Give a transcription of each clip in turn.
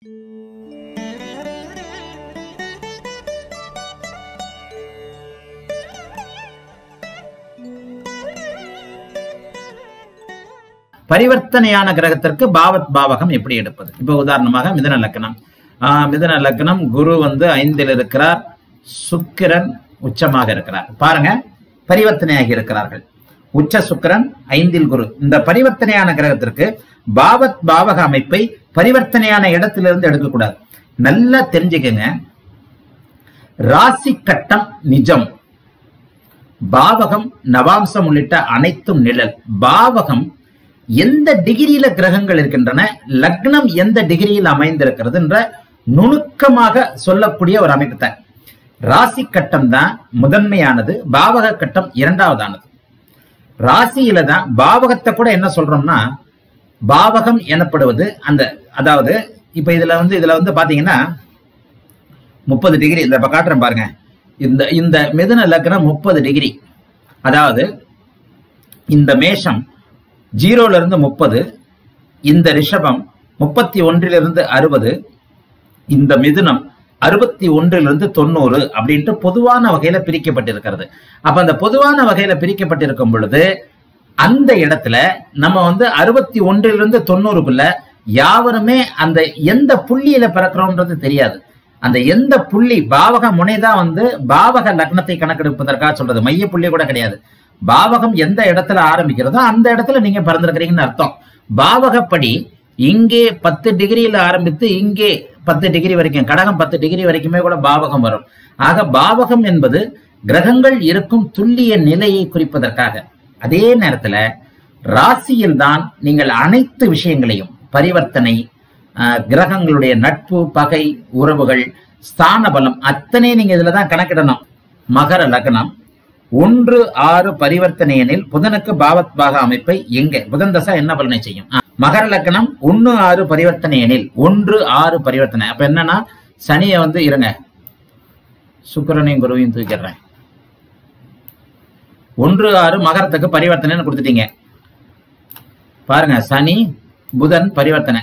பரிவர்த்தனையான கிரகத்திற்கு பாவத் பாவகம் எப்படி எடுப்பது இப்ப உதாரணமாக மிதன லக்னம் ஆஹ் மிதன லக்னம் குரு வந்து ஐந்தில் இருக்கிறார் சுக்கிரன் உச்சமாக இருக்கிறார் பாருங்க பரிவர்த்தனையாகி இருக்கிறார்கள் உச்ச சுக்கிரன் ஐந்தில் குரு இந்த பரிவர்த்தனையான கிரகத்திற்கு பாவத் பாவக அமைப்பை பரிவர்த்தனையான இடத்திலிருந்து எடுக்கக்கூடாது நல்லா தெரிஞ்சுக்கங்க ராசி கட்டம் நிஜம் பாவகம் நவாம்சம் உள்ளிட்ட அனைத்தும் நிழல் பாவகம் எந்த டிகிரியில கிரகங்கள் இருக்கின்றன லக்னம் எந்த டிகிரியில் அமைந்திருக்கிறதுன்ற நுணுக்கமாக சொல்லக்கூடிய ஒரு அமைப்பு தான் ராசி கட்டம் தான் முதன்மையானது பாவக கட்டம் இரண்டாவதானது ராசியில தான் பாவகத்தை கூட என்ன சொல்றோம்னா பாவகம் எனப்படுவது அந்த அதாவது இப்ப இதுல வந்து இதுல வந்து பாத்தீங்கன்னா முப்பது டிகிரி இந்த இப்ப காட்டுறேன் பாருங்க இந்த இந்த மிதுன லக்னம் முப்பது டிகிரி அதாவது இந்த மேஷம் ஜீரோல இருந்து முப்பது இந்த ரிஷபம் முப்பத்தி ஒன்றிலிருந்து அறுபது இந்த மிதுனம் அறுபத்தி ஒன்றிலிருந்து தொண்ணூறு அப்படின்ட்டு பொதுவான வகையில பிரிக்கப்பட்டிருக்கிறது அப்ப அந்த பொதுவான வகையில பிரிக்கப்பட்டிருக்கும் பொழுது அந்த இடத்துல நம்ம வந்து அறுபத்தி ஒன்றிலிருந்து தொண்ணூறுக்குள்ள யாவருமே அந்த எந்த புள்ளியில பிறக்கிறோம்ன்றது தெரியாது அந்த எந்த புள்ளி பாவக முனைதான் வந்து பாவக லக்னத்தை கணக்கெடுப்பதற்காக சொல்றது மைய புள்ளி கூட கிடையாது பாவகம் எந்த இடத்துல ஆரம்பிக்கிறதோ அந்த இடத்துல நீங்க பிறந்திருக்கிறீங்கன்னு அர்த்தம் பாவகப்படி இங்கே பத்து டிகிரியில ஆரம்பித்து இங்கே பத்து டிகிரி வரைக்கும் கடகம் பத்து டிகிரி வரைக்குமே கூட பாவகம் வரும் ஆக பாவகம் என்பது கிரகங்கள் இருக்கும் துல்லிய நிலையை குறிப்பதற்காக அதே நேரத்துல ராசியில் தான் நீங்கள் அனைத்து விஷயங்களையும் பரிவர்த்தனை ஆஹ், கிரகங்களுடைய நட்பு பகை உறவுகள் ஸ்தான பலம் அத்தனை நீங்க இதுல தான் கணக்கிடணும் மகர லக்னம் ஒன்று ஆறு பரிவர்த்தனை எனில் புதனுக்கு பாவத் பாக அமைப்பை எங்க புதன் தசா என்ன பலனை செய்யும் ஆ, மகர லக்னம் ஒன்னு ஆறு பரிவர்த்தனை எனில் ஒன்று ஆறு பரிவர்த்தனை அப்ப என்னன்னா சனியை வந்து இருங்க சுக்கிரனையும் குருவையும் தூக்கிடுறேன் ஒன்று ஆறு மகரத்துக்கு பரிவர்த்தனைன்னு கொடுத்துட்டீங்க பாருங்க சனி புதன் பரிவர்த்தனை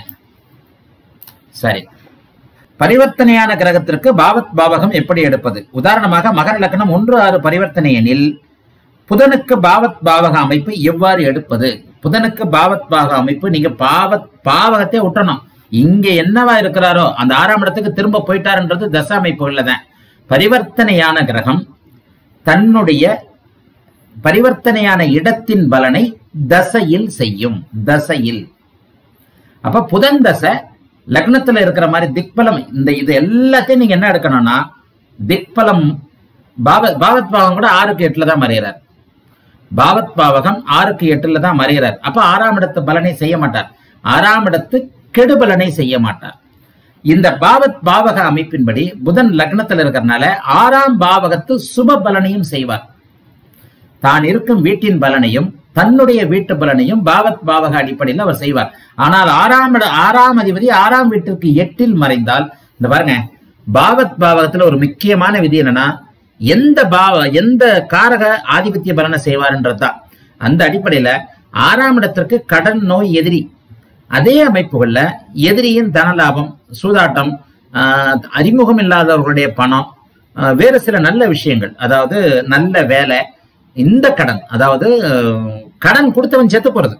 சரி பரிவர்த்தனையான கிரகத்திற்கு பாவத் பாவகம் எப்படி எடுப்பது உதாரணமாக மகர லக்னம் ஒன்று ஆறு பரிவர்த்தனை எனில் புதனுக்கு பாவத் பாவக அமைப்பு எவ்வாறு எடுப்பது புதனுக்கு பாவத் பாவக அமைப்பு நீங்க பாவத் பாவகத்தை விட்டணும் இங்க என்னவா இருக்கிறாரோ அந்த ஆறாம் இடத்துக்கு திரும்ப போயிட்டாருன்றது தச அமைப்புகள்ல தான் பரிவர்த்தனையான கிரகம் தன்னுடைய பரிவர்த்தனையான இடத்தின் பலனை தசையில் செய்யும் தசையில் அப்ப புதன் தசை லக்னத்துல இருக்கிற மாதிரி திக்பலம் இந்த இது எல்லாத்தையும் நீங்க என்ன எடுக்கணும்னா திக்பலம் பாவ பாவத் பாவம் கூட ஆறுக்கு எட்டுல தான் மறைகிறார் பாவத் பாவகம் ஆறுக்கு எட்டுல தான் மறைகிறார் அப்ப ஆறாம் இடத்து பலனை செய்ய மாட்டார் ஆறாம் இடத்து கெடுபலனை செய்ய மாட்டார் இந்த பாவத் பாவக அமைப்பின்படி புதன் லக்னத்தில் இருக்கிறதுனால ஆறாம் பாவகத்து சுப பலனையும் செய்வார் தான் இருக்கும் வீட்டின் பலனையும் தன்னுடைய வீட்டு பலனையும் பாவத் பாவக அடிப்படையில் அவர் செய்வார் ஆனால் ஆறாம் இட ஆறாம் அதிபதி ஆறாம் வீட்டிற்கு எட்டில் மறைந்தால் இந்த பாருங்க பாவத் பாவகத்துல ஒரு முக்கியமான விதி என்னன்னா எந்த பாவ எந்த காரக ஆதிபத்திய பலனை செய்வார்ன்றதுதான் அந்த அடிப்படையில ஆறாம் இடத்திற்கு கடன் நோய் எதிரி அதே அமைப்புகள்ல எதிரியின் தனலாபம் சூதாட்டம் ஆஹ், அறிமுகம் இல்லாதவர்களுடைய பணம் ஆஹ், வேறு சில நல்ல விஷயங்கள் அதாவது நல்ல வேலை இந்த கடன் அதாவது ஆஹ், கடன் கொடுத்தவன் செத்து போறது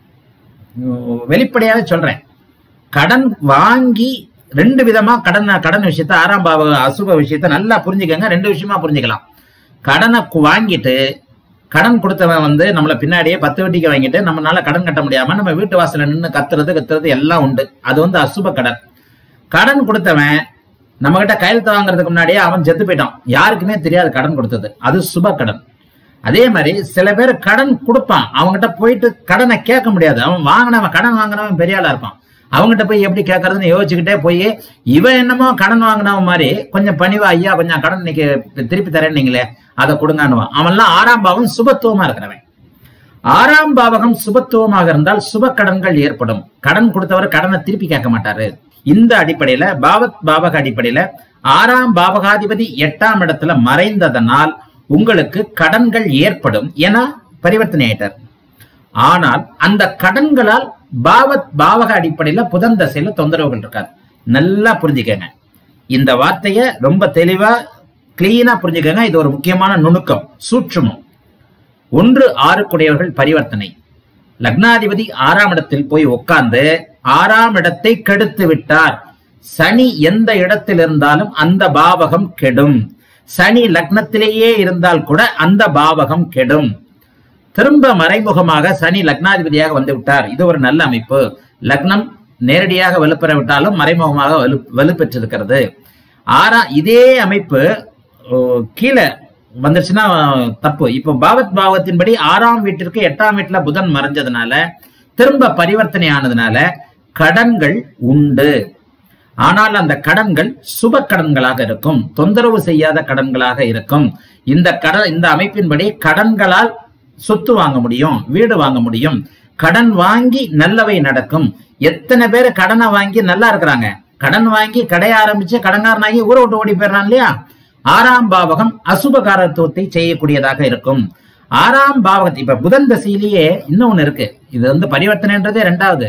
உம், வெளிப்படையாவே சொல்றேன் கடன் வாங்கி ரெண்டு விதமா கடன் கடன் விஷயத்த ஆறாம் பாவ அசுப விஷயத்த நல்லா புரிஞ்சுக்கங்க ரெண்டு விஷயமா புரிஞ்சுக்கலாம் கடனை கு- வாங்கிட்டு கடன் கொடுத்தவன் வந்து நம்மள பின்னாடியே பத்து வட்டிக்கு வாங்கிட்டு நம்மளால கடன் கட்ட முடியாம நம்ம வீட்டு வாசல்ல நின்று கத்துறது கத்துறது எல்லாம் உண்டு அது வந்து அசுப கடன் கடன் கொடுத்தவன் நம்ம கிட்ட கையெழுத்து வாங்குறதுக்கு முன்னாடியே அவன் செத்து போயிட்டான் யாருக்குமே தெரியாது கடன் கொடுத்தது அது சுப கடன் அதே மாதிரி சில பேர் கடன் கொடுப்பான் அவங்ககிட்ட போயிட்டு கடனை கேட்க முடியாது அவன் வாங்கினவன் கடன் வாங்கினவன் பெரிய ஆளா இருப்பான் அவங்ககிட்ட போய் எப்படி கேட்கறதுன்னு யோசிச்சுக்கிட்டே போய் இவன் என்னமோ கடன் வாங்கினவன் மாதிரி கொஞ்சம் பணிவா ஐயா கொஞ்சம் கடன் இன்னைக்கு திருப்பி தரேன் நீங்களே அதை கொடுங்கன்னுவான் அவன்லாம் ஆறாம் பாவம் சுபத்துவமா இருக்கிறவன் ஆறாம் பாவகம் சுபத்துவமாக இருந்தால் சுப கடன்கள் ஏற்படும் கடன் கொடுத்தவர் கடனை திருப்பி கேட்க மாட்டாரு இந்த அடிப்படையில பாவத் பாவக அடிப்படையில ஆறாம் பாவகாதிபதி எட்டாம் இடத்துல மறைந்ததனால் உங்களுக்கு கடன்கள் ஏற்படும் என பரிவர்த்தனை ஆயிட்டார் ஆனால் அந்த கடன்களால் பாவத் பாவக அடிப்படையில புதன் தசையில தொந்தரவுகள் இருக்காது நல்லா புரிஞ்சுக்கங்க இந்த வார்த்தைய ரொம்ப தெளிவா கிளீனா புரிஞ்சுக்கங்க இது ஒரு முக்கியமான நுணுக்கம் சூட்சுமம் ஒன்று ஆறுக்குடையவர்கள் பரிவர்த்தனை லக்னாதிபதி ஆறாம் இடத்தில் போய் உட்கார்ந்து ஆறாம் இடத்தை கெடுத்து விட்டார் சனி எந்த இடத்தில் இருந்தாலும் அந்த பாவகம் கெடும் சனி லக்னத்திலேயே இருந்தால் கூட அந்த பாவகம் கெடும் திரும்ப மறைமுகமாக சனி லக்னாதிபதியாக வந்து விட்டார் இது ஒரு நல்ல அமைப்பு லக்னம் நேரடியாக வலுப்பெற விட்டாலும் மறைமுகமாக வலு வலுப்பெற்றிருக்கிறது ஆறா இதே அமைப்பு ஓ, கீழே வந்துருச்சுன்னா தப்பு இப்போ பாவத் பாவத்தின்படி ஆறாம் வீட்டிற்கு எட்டாம் வீட்டுல புதன் மறைஞ்சதுனால திரும்ப பரிவர்த்தனை ஆனதுனால கடன்கள் உண்டு ஆனால் அந்த கடன்கள் சுப கடன்களாக இருக்கும் தொந்தரவு செய்யாத கடன்களாக இருக்கும் இந்த கடன் இந்த அமைப்பின்படி கடன்களால் சொத்து வாங்க முடியும் வீடு வாங்க முடியும் கடன் வாங்கி நல்லவை நடக்கும் எத்தனை பேர் கடனை வாங்கி நல்லா இருக்கிறாங்க கடன் வாங்கி கடைய ஆரம்பிச்சு கடன்காரனாகி ஊரை விட்டு ஓடி போயிடுறான் இல்லையா ஆறாம் பாவகம் அசுபகாரத்துவத்தை செய்யக்கூடியதாக இருக்கும் ஆறாம் பாவகத்தை இப்ப புதன் தசையிலேயே இன்னொன்னு இருக்கு இது வந்து பரிவர்த்தனைன்றதே ரெண்டாவது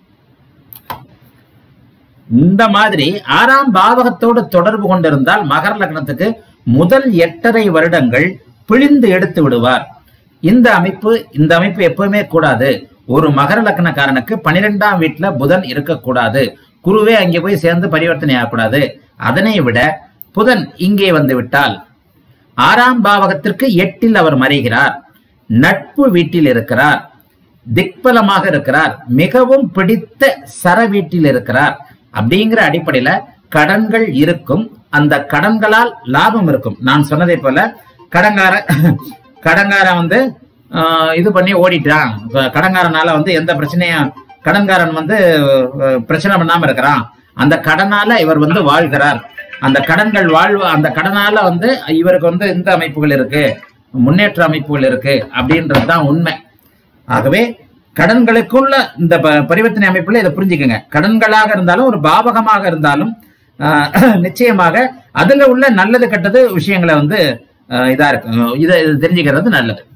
இந்த மாதிரி ஆறாம் பாவகத்தோடு தொடர்பு கொண்டிருந்தால் மகர லக்னத்துக்கு முதல் எட்டரை வருடங்கள் பிழிந்து எடுத்து விடுவார் இந்த அமைப்பு இந்த அமைப்பு எப்பவுமே கூடாது ஒரு மகர லக்னக்காரனுக்கு பனிரெண்டாம் வீட்டுல புதன் இருக்கக்கூடாது குருவே அங்கே போய் சேர்ந்து பரிவர்த்தனை ஆகக்கூடாது அதனை விட புதன் இங்கே வந்து விட்டால் ஆறாம் பாவகத்திற்கு எட்டில் அவர் மறைகிறார் நட்பு வீட்டில் இருக்கிறார் திக்பலமாக இருக்கிறார் மிகவும் பிடித்த சர வீட்டில் இருக்கிறார் அப்படிங்கிற அடிப்படையில கடன்கள் இருக்கும் அந்த கடன்களால் லாபம் இருக்கும் நான் சொன்னதை போல கடங்கார கடங்காரன் வந்து ஆஹ், இது பண்ணி ஓடிட்டான் இப்ப கடன்காரனால வந்து எந்த பிரச்சனையும் கடன்காரன் வந்து அஹ், பிரச்சனை பண்ணாம இருக்கிறான் அந்த கடனால இவர் வந்து வாழ்கிறார் அந்த கடன்கள் வாழ்வு அந்த கடனால வந்து இவருக்கு வந்து இந்த அமைப்புகள் இருக்கு முன்னேற்ற அமைப்புகள் இருக்கு அப்படின்றது தான் உண்மை ஆகவே கடன்களுக்குள்ள இந்த ப- பரிவர்த்தனை அமைப்புல இதை புரிஞ்சுக்கங்க கடன்களாக இருந்தாலும் ஒரு பாவகமாக இருந்தாலும் ஆஹ், நிச்சயமாக அதுல உள்ள நல்லது கெட்டது விஷயங்களை வந்து ஆஹ், இதா இருக்கு இதை இதை தெரிஞ்சுக்கிறது நல்லது